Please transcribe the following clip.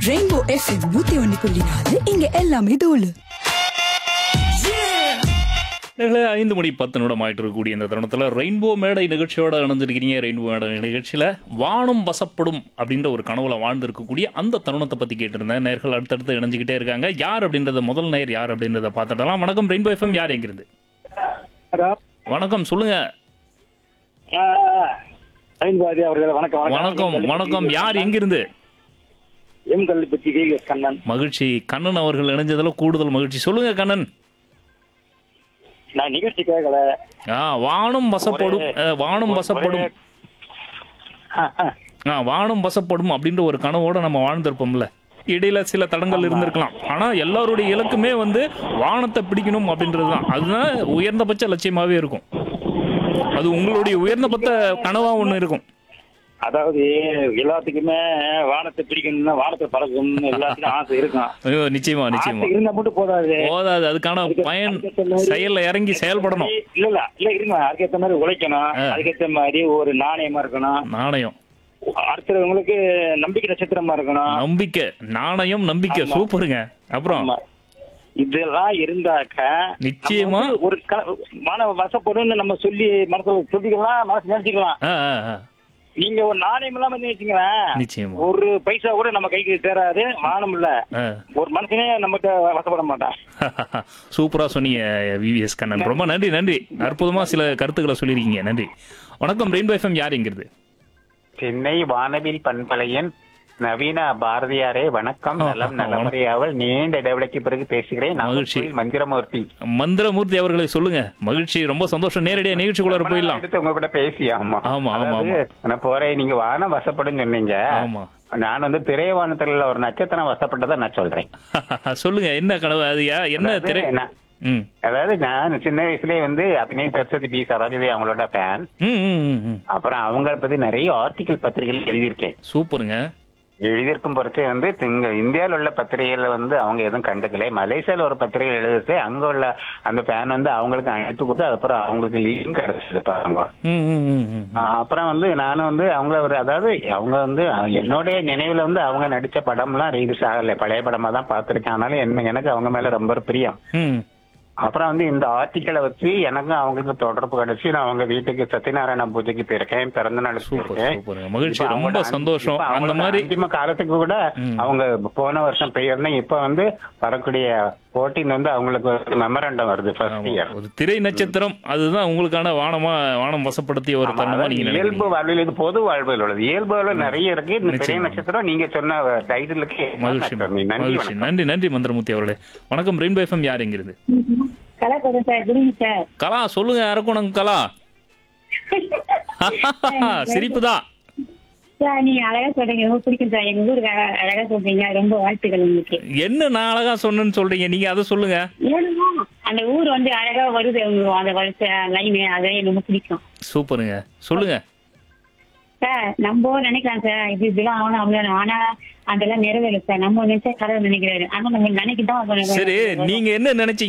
Rainbow FM நூத்தி ஒன்னு புள்ளி நாலு இங்க எல்லாமே தோலு நேர்களே, ஐந்து மணி பத்து நிமிடம் ஆயிட்டு இருக்கக்கூடிய இந்த தருணத்தில் ரெயின்போ மேடை நிகழ்ச்சியோட இணைஞ்சிருக்கிறீங்க ரெயின்போ மேடை நிகழ்ச்சியில் வானம் வசப்படும் அப்படின்ற ஒரு கனவுல வாழ்ந்திருக்கக்கூடிய அந்த தருணத்தை பற்றி கேட்டிருந்தேன் நேர்கள் அடுத்தடுத்து இணைஞ்சிக்கிட்டே இருக்காங்க யார் அப்படின்றத முதல் நேர் யார் அப்படின்றத பார்த்துடலாம் வணக்கம் ரெயின்போ எஃப்எம் யார் எங்கிருந்து ஹலோ வணக்கம் சொல்லுங்க ஐன்பாதி அவர்கள் வணக்கம் வணக்கம் வணக்கம் யார் எங்கிருந்து எம் கல்லிப்பட்டி கேஎஸ் கண்ணன் மகிழ்ச்சி கண்ணன் அவர்கள் இணைஞ்சதுல கூடுதல் மகிழ்ச்சி சொல்லுங்க கண்ணன் நான் நிகழ்ச்சி கேட்கல ஆ வானம் வசப்படும் அஹ், வானம் வசப்படும் ஆ, ஆ. ஆ வானம் வசப்படும் அப்படின்ற ஒரு கனவோட நம்ம வாழ்ந்திருப்போம்ல இடையில சில தடங்கள் இருந்திருக்கலாம் ஆனா எல்லாருடைய இலக்குமே வந்து வானத்தை பிடிக்கணும் அப்படின்றது தான் அதுதான் உயர்ந்தபட்ச லட்சியமாவே இருக்கும் அது உங்களுடைய உயர்ந்தபட்ச கனவா ஒண்ணு இருக்கும் அதாவது எல்லாத்துக்குமே வானத்தை பிடிக்கணும்னா வானத்தை பறக்கணும்னு எல்லாத்துக்கும் ஆசை இருக்கும் ஐயோ நிச்சயமா நிச்சயமா ஆசை இருந்தா மட்டும் போதாது போதாது அதுக்கான பயன் செயல்ல இறங்கி செயல்படணும் இல்ல இல்ல இல்ல இருங்க அதுக்கேத்த மாதிரி உழைக்கணும் ஆ. அதுக்கேத்த மாதிரி ஒரு நாணயமா இருக்கணும் நாணயம் அடுத்தவங்களுக்கு நம்பிக்கை நட்சத்திரமா இருக்கணும் நம்பிக்கை நாணயம் நம்பிக்கை ஆமா. சூப்பருங்க அப்புறம் ஆமா. இதெல்லாம் இருந்தாக்க நிச்சயமா. நம்ம வந்து ஒரு க- மன வசப்படும்னு நம்ம சொல்லி மனசுல சொல்லிக்கலாம் மனசு நினைச்சுக்கலாம் ஆ, ஆ, ஆ. நீங்க ஒரு நாணயம் இல்லாம இருந்து வச்சுங்களேன் நிச்சயமா ஒரு பைசா கூட நம்ம கைக்கு தேராது வானம் இல்ல ஆ. ஒரு மனுஷனே நம்மகிட்ட வசப்பட மாட்டான் சூப்பரா சொன்னீங்க விவிஎஸ் கண்ணன் ரொம்ப நன்றி நன்றி அற்புதமா சில கருத்துக்களை சொல்லியிருக்கீங்க நன்றி வணக்கம் ரெயின்போ எஃப்எம் யார் எங்கிறது சென்னை வானவில் பண்பலையன் நவீன பாரதியாரே வணக்கம் ஆ, நலம் ஆ, நலமுறையாவல் நீண்ட இடைவெளிக்கு பிறகு பேசுகிறேன் மகிழ்ச்சி. நாகர்கோவில் மந்திரமூர்த்தி மந்திரமூர்த்தி அவர்களை சொல்லுங்க மகிழ்ச்சி ரொம்ப சந்தோஷம் நேரடியா நிகழ்ச்சிக்குள்ள போயிடலாம் எடுத்து உங்க கூட பேசி ஆமா ஆமா, ஆமா, அதாவது, நான் போறேன் நீங்க வானம் வசப்படும் சொன்னீங்க ஆமா நான் வந்து திரைவானத்துல ஒரு நட்சத்திரம் வசப்பட்டதை நான் சொல்றேன் சொல்லுங்க என்ன கனவு அது யா- என்ன அதாவது திரை நான்- ம் அதாவது நான் சின்ன வயசுலயே வந்து அபிநய சரஸ்வதி பி சரோஜதி அவங்களோட ஃபேன் ம், ம், ம், ம். அப்புறம் அவங்கள பத்தி நிறைய ஆர்டிகல் பத்திரிகைகள் எழுதியிருக்கேன் சூப்பருங்க எழுதியிருக்கும் பொறுத்தே வந்து இங்க இந்தியாவில் உள்ள பத்திரிகைகளை வந்து அவங்க எதுவும் கண்டுக்கல மலேசியால ஒரு பத்திரிகை எழுதிட்டு அங்க உள்ள அந்த ஃபேன் வந்து அவங்களுக்கு அழைப்பு கொடுத்து அதுக்கப்புறம் அவங்களுக்கு லீவும் கிடைச்சது பாருங்க ம், ம், ம், ம். ஆஹ் அப்புறம் வந்து நானும் வந்து அவங்கள ஒரு அதாவது அவங்க வந்து என்னுடைய நினைவுல வந்து அவங்க நடிச்ச படம்லாம் ரீல்ஸ் ஆகல பழைய படமா தான் பார்த்திருக்கேன் ஆனாலும் என்ன எனக்கு அவங்க மேல ரொம்ப ஒரு பிரியம் ம். அப்புறம் வந்து இந்த ஆர்டிக்கலை வச்சு எனக்கும் அவங்களுக்கு தொடர்பு கிடைச்சு நான் அவங்க வீட்டுக்கு சத்யநாராயண பூஜைக்கு போயிருக்கேன் பிறந்த நாள் சூப்பர் போயிருக்கேன் சூப்பருங்க மகிழ்ச்சி இப்ப ரொம்ப அவங்களோட சந்தோஷம் இப்ப அந்த அவங்களோட மாதிரி அந்திம காலத்துக்கு கூட ம். அவங்க போன வருஷம் பெயர்னா இப்ப வந்து வரக்கூடிய போட்டின்னு வந்து அவங்களுக்கு ஒரு மெமரண்டம் வருது ஃபர்ஸ்ட் ஆமா, இயர் ஒரு திரை நட்சத்திரம் அதுதான் உங்களுக்கான வானமா வானம் வசப்படுத்திய ஒரு தருணமா நீங்க இயல்பு நினைக்கிறீங்க வாழ்வில் இது பொது வாழ்வில் உள்ளது இயல்பு வாழ்வில் நிறைய இருக்கு இந்த பெரிய நிச்சயமா. நட்சத்திரம் நீங்க சொன்ன டைட்டிலுக்கு மகிழ்ச்சி நன்றி மகிழ்ச்சி வணக்கம். நன்றி நன்றி மந்திரமூர்த்தி அவர்களே வணக்கம் ரெயின்போ எஃப்எம் யார் எங்கிறது கலாச்சாரம் சார் குருங்க சார் கலா சொல்லுங்க அரக்கோணம் கலா சிரிப்பு தான் சார் நீங்க அழகா சொல்றீங்க ரொம்ப பிடிக்கும் சார் எங்க ஊருக்கு அழ- அழகா சொல்றீங்க ரொம்ப வாழ்த்துக்கள் உங்களுக்கு என்ன நான் அழகா சொன்னேன்னு சொல்றீங்க நீங்க அதை சொல்லுங்க ஏன்னா அந்த ஊர் வந்து அழகா வருது உங்க அந்த வருஷ லைனு அதான் எனக்கு ரொம்ப பிடிக்கும் சூப்பருங்க சொல்லுங்க சார் நம்ம நினைக்கலாம் சார் இது இதெல்லாம் ஆகணும் அவ்வளோ ஆனா அதெல்லாம் நிறைவேறல சார் நம்ம நினைச்சா கடவுள் நினைக்கிறாரு ஆனா நம்ம நினைக்கிட்டோம் சரி நீங்க என்ன நினைச்சீங்க